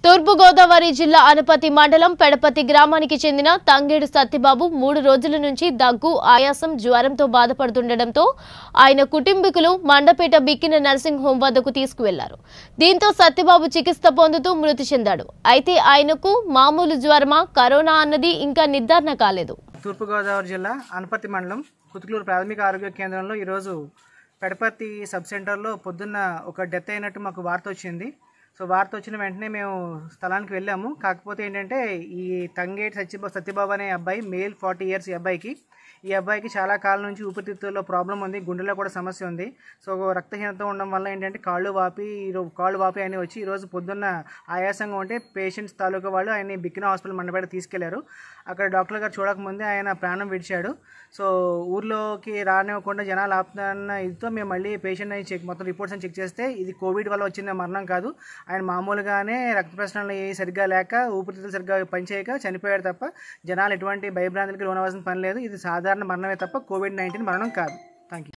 తూర్పుగోదావరి జిల్లా అనపతి మండలం పెడపతి గ్రామానికి చెందిన తంగేడు సత్యబాబు మూడు రోజుల నుంచి దగ్గు ఆయాసం జ్వరంతో బాధపడుతుండటంతో ఆయన కుటుంబీకులు మండపేట బిక్కిన నర్సింగ్ హోం వద్దకు తీసుకువెళ్లారు దీంతో సత్యబాబు చికిత్స పొందుతూ మృతి చెందాడు అయితే ఆయనకు మామూలు జ్వరమా కరోనా అన్నది ఇంకా నిర్ధారణ కాలేదు తూర్పుగోదావరి జిల్లా అనపర్తి మండలం కుతుకులూరు ప్రాథమిక ఆరోగ్య కేంద్రంలో ఈరోజు పెడపర్తి సబ్ సెంటర్లో పొద్దున్న ఒక డెత్ అయినట్టు మాకు వార్త వచ్చింది సో వార్త వచ్చిన వెంటనే మేము స్థలానికి వెళ్ళాము కాకపోతే ఏంటంటే ఈ తంగేటి సత్యబా సత్యబాబు అనే అబ్బాయి మేల్ ఫార్టీ ఇయర్స్ ఈ అబ్బాయికి ఈ అబ్బాయికి చాలా కాలం నుంచి ఊపిరితిత్తుల్లో ప్రాబ్లం ఉంది గుండెలో కూడా సమస్య ఉంది సో రక్తహీనత ఉండడం వల్ల ఏంటంటే కాళ్ళు వాపి ఈరో- కాళ్ళు వాపి అని వచ్చి ఈరోజు పొద్దున్న ఆయాసంగా ఉంటే పేషెంట్స్ తాలూకా వాళ్ళు ఆయన బిక్కిన హాస్పిటల్ మండపేట తీసుకెళ్లారు అక్కడ డాక్టర్ గారు చూడకముందే ఆయన ప్రాణం విడిచాడు సో ఊర్లోకి రానివ్వకుండా జనాలు ఆపుతున్న ఇదితో మేము మళ్ళీ పేషెంట్ అని చెక్ మొత్తం రిపోర్ట్స్ అని చెక్ చేస్తే ఇది కోవిడ్ వల్ల వచ్చిన మరణం కాదు ఆయన మామూలుగానే రక్త ప్రశ్నలు ఏ సరిగ్గా లేక ఊపిరితిత్తులు సరిగ్గా పనిచేయక చనిపోయాడు తప్ప జనాలు ఎటువంటి భయభ్రాంతులకి లోనవలసిన పని లేదు ఇది సాధారణ మరణమే తప్ప కోవిడ్ నైన్టీన్ మరణం కాదు థ్యాంక్ యూ